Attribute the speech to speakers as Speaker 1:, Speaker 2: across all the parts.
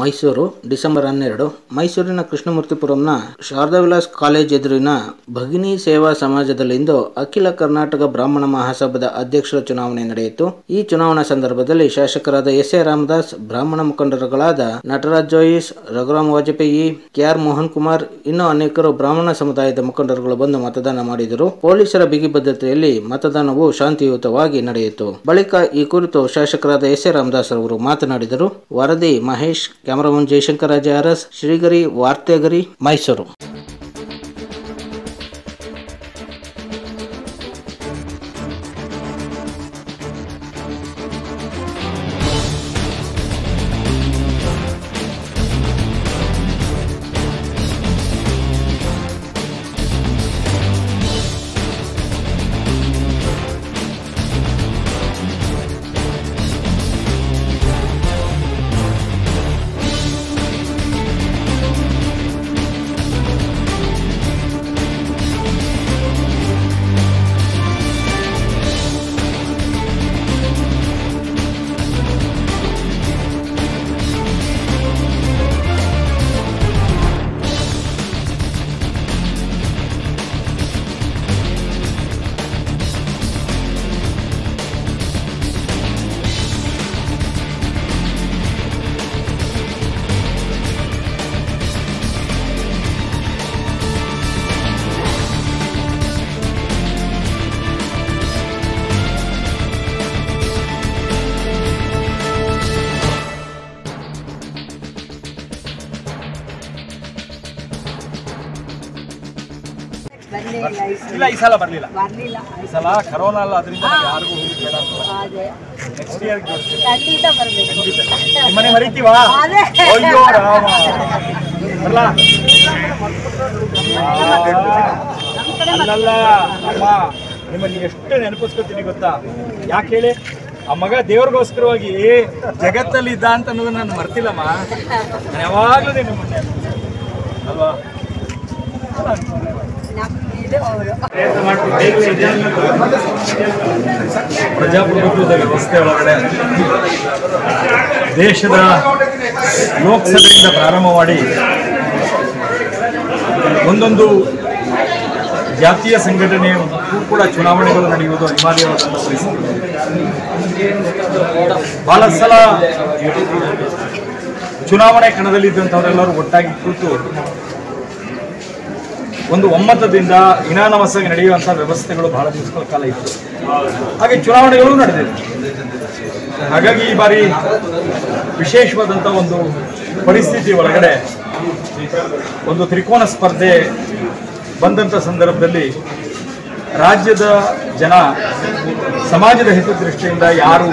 Speaker 1: Mysuru December ಹನ್ನೆರಡು ಮೈಸೂರಿನ ಕೃಷ್ಣಮೂರ್ತಿಪುರಂನ Sharada Vilas college ಎದುರಿನ ಭಗಿನಿ ಸೇವಾ ಸಮಾಜದಲ್ಲಿಂದು ಅಖಿಲ ಕರ್ನಾಟಕ ಬ್ರಾಹ್ಮಣ ಮಹಾಸಭಾದ ಅಧ್ಯಕ್ಷರ ಚುನಾವಣೆ ನಡೆಯಿತು ಈ ಚುನಾವಣಾ ಸಂದರ್ಭದಲ್ಲಿ ಶಾಸಕರಾದ ಎಸ್ ಎ ರಾಮದಾಸ್ ಬ್ರಾಹ್ಮಣ ಮುಖಂಡರುಗಳಾದ ನಟರಾಜ್ ಜೋಯಿಸ್ ರಘುರಾಮ್ ವಾಜಪೇಯಿ ಕೆಆರ್ ಮೋಹನ್ ಕುಮಾರ್ ಇನ್ನೂ ಅನೇಕರು ಬ್ರಾಹ್ಮಣ ಸಮುದಾಯದ ಮುಖಂಡರುಗಳು ಬಂದು ಮತದಾನ ಮಾಡಿದರು ಪೊಲೀಸರ ಬಿಗಿ ಭದ್ರತೆಯಲ್ಲಿ ಮತದಾನವು ಶಾಂತಿಯುತವಾಗಿ ನಡೆಯಿತು ಬಳಿಕ ಈ ಕುರಿತು ಶಾಸಕರಾದ ಎಸ್ ಎ ರಾಮದಾಸ್ ಅವರು ಮಾತನಾಡಿದರು ವರದಿ ಮಹೇಶ್ ಕ್ಯಾಮರಾಮನ್ ಜಯಶಂಕರ್ ರಾಜ ಅರಸ್ ಶ್ರೀಗರಿ ವಾರ್ತೆಗರಿ ಮೈಸೂರು
Speaker 2: ಬಂದೇ ಇಲ್ಲ ಈ ಸಲ.
Speaker 3: ಇಲ್ಲ ಈ ಸಲ ಬರಲಿಲ್ಲ
Speaker 2: ಬರ್ಲಿಲ್ಲ
Speaker 3: ಈ ಸಲ ಕರೋನಾ ಅಲ್ಲ ಅದರಿಂದ ಯಾರಿಗೂ ಹೋಗಿ ಬೇಡ
Speaker 2: ಅದೇ
Speaker 3: ನೆಕ್ಸ್ಟ್ ಇಯರ್
Speaker 2: ಖಂಡಿತ ಬರ್ಬೇಕು
Speaker 3: ನಿಮ್ಮನೆ ಮರಿತೀವಾ
Speaker 2: ಅದೇ.
Speaker 3: ಅಯ್ಯೋ ರಾಮ ಬರ್ಲಾ ಅಲ್ಲಲ್ಲ ಅಮ್ಮ ನಿಮ್ಮನ್ನ ಎಷ್ಟು ನೆನಪಿಸ್ಕೊತೀನಿ ಗೊತ್ತಾ ಯಾಕೆ ಹೇಳಿ ಆ ಮಗ ದೇವ್ರಿಗೋಸ್ಕರವಾಗಿ ಜಗತ್ತಲ್ಲಿ ಇದ್ದ ಅಂತ ಅನ್ನೋದನ್ನ ನಾನು ಮರ್ತಿಲ್ಲಮ್ಮ ನಾನು ಯಾವಾಗಲೂ ನಿಮ್ಮನ್ನ ಅಲ್ವಾ
Speaker 2: ನಮ್ಮ ಇದು ಅವರು
Speaker 3: ಪ್ರಜಾಪ್ರಭುತ್ವದ ವ್ಯವಸ್ಥೆ ಒಳಗಡೆ ದೇಶದ ಲೋಕಸಭೆಯಿಂದ ಪ್ರಾರಂಭ ಮಾಡಿ ಒಂದೊಂದು ಜಾತೀಯ ಸಂಘಟನೆಯೂ ಕೂಡ ಚುನಾವಣೆಗಳು ನಡೆಯುವುದು ಅನಿವಾರ್ಯವಾದಂಥ ಪರಿಸ್ಥಿತಿ ಬಹಳ ಸಲ ಚುನಾವಣೆ ಕಣದಲ್ಲಿದ್ದಂಥವರೆಲ್ಲರೂ ಒಟ್ಟಾಗಿ ಕೂತು ಒಂದು ಒಮ್ಮತದಿಂದ ಇನಾನಮಸಾಗಿ ನಡೆಯುವಂಥ ವ್ಯವಸ್ಥೆಗಳು ಬಹಳ ದಿವಸಗಳ ಕಾಲ ಇತ್ತು ಹಾಗೆ ಚುನಾವಣೆಗಳು ನಡೆದಿದೆ ಹಾಗಾಗಿ ಈ ಬಾರಿ ವಿಶೇಷವಾದಂಥ ಒಂದು ಪರಿಸ್ಥಿತಿ ಒಳಗಡೆ ಒಂದು ತ್ರಿಕೋನ ಸ್ಪರ್ಧೆ ಬಂದಂಥ ಸಂದರ್ಭದಲ್ಲಿ ರಾಜ್ಯದ ಜನ ಸಮಾಜದ ಹಿತದೃಷ್ಟಿಯಿಂದ ಯಾರು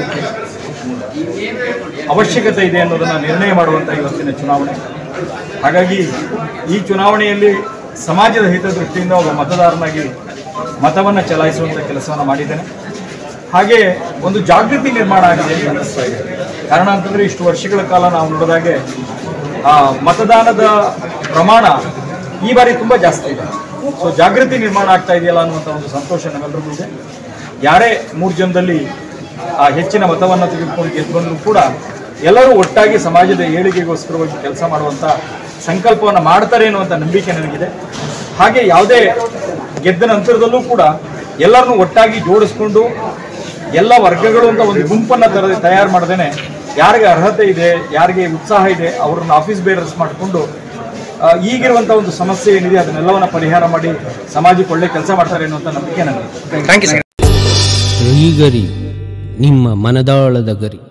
Speaker 3: ಅವಶ್ಯಕತೆ ಇದೆ ಅನ್ನೋದನ್ನು ನಿರ್ಣಯ ಮಾಡುವಂಥ ಇವತ್ತಿನ ಚುನಾವಣೆ ಹಾಗಾಗಿ ಈ ಚುನಾವಣೆಯಲ್ಲಿ ಸಮಾಜದ ಹಿತದೃಷ್ಟಿಯಿಂದ ಒಬ್ಬ ಮತದಾರನಾಗಿ ಮತವನ್ನು ಚಲಾಯಿಸುವಂಥ ಕೆಲಸವನ್ನು ಮಾಡಿದ್ದೇನೆ ಹಾಗೆ ಒಂದು ಜಾಗೃತಿ ನಿರ್ಮಾಣ ಆಗಿದೆ ಅಂತ ಅನ್ನಿಸ್ತಾ ಇದೆ ಕಾರಣ ಅಂತಂದರೆ ಇಷ್ಟು ವರ್ಷಗಳ ಕಾಲ ನಾವು ನೋಡಿದಾಗೆ ಆ, ಮತದಾನದ ಪ್ರಮಾಣ ಈ ಬಾರಿ ತುಂಬ ಜಾಸ್ತಿ ಇದೆ ಸೊ ಜಾಗೃತಿ ನಿರ್ಮಾಣ ಆಗ್ತಾ ಇದೆಯಲ್ಲ ಅನ್ನುವಂಥ ಒಂದು ಸಂತೋಷ ನಮ್ಮೆಲ್ಲರಿಗೂ ಇದೆ ಯಾರೇ ಮೂರು ಜನದಲ್ಲಿ ಆ ಹೆಚ್ಚಿನ ಮತವನ್ನು ತೆಗೆದುಕೊಂಡು ಗೆದ್ದು ಬಂದರೂ ಕೂಡ ಎಲ್ಲರೂ ಒಟ್ಟಾಗಿ ಸಮಾಜದ ಏಳಿಗೆಗೋಸ್ಕರವಾಗಿ ಕೆಲಸ ಮಾಡುವಂಥ ಸಂಕಲ್ಪವನ್ನು ಮಾಡ್ತಾರೆ ಅನ್ನುವಂಥ ನಂಬಿಕೆ ನನಗಿದೆ ಹಾಗೆ ಯಾವುದೇ ಗೆದ್ದ ನಂತರದಲ್ಲೂ ಕೂಡ ಎಲ್ಲರನ್ನೂ ಒಟ್ಟಾಗಿ ಜೋಡಿಸ್ಕೊಂಡು ಎಲ್ಲ ವರ್ಗಗಳು ಅಂತ ಒಂದು ಗುಂಪನ್ನು ತರ ತಯಾರು ಮಾಡ್ದೇನೆ ಯಾರಿಗೆ ಅರ್ಹತೆ ಇದೆ ಯಾರಿಗೆ ಉತ್ಸಾಹ ಇದೆ ಅವ್ರನ್ನ ಆಫೀಸ್ ಬೇರರ್ಸ್ ಮಾಡಿಕೊಂಡು ಈಗಿರುವಂಥ ಒಂದು ಸಮಸ್ಯೆ ಏನಿದೆ ಅದನ್ನೆಲ್ಲವನ್ನ ಪರಿಹಾರ ಮಾಡಿ ಸಮಾಜಕ್ಕೆ ಒಳ್ಳೆ ಕೆಲಸ ಮಾಡ್ತಾರೆ ಅನ್ನುವಂಥ ನಂಬಿಕೆ ನನಗೆ
Speaker 4: ಶ್ರೀಗರಿ ನಿಮ್ಮ ಮನದಾಳದ ಗರಿ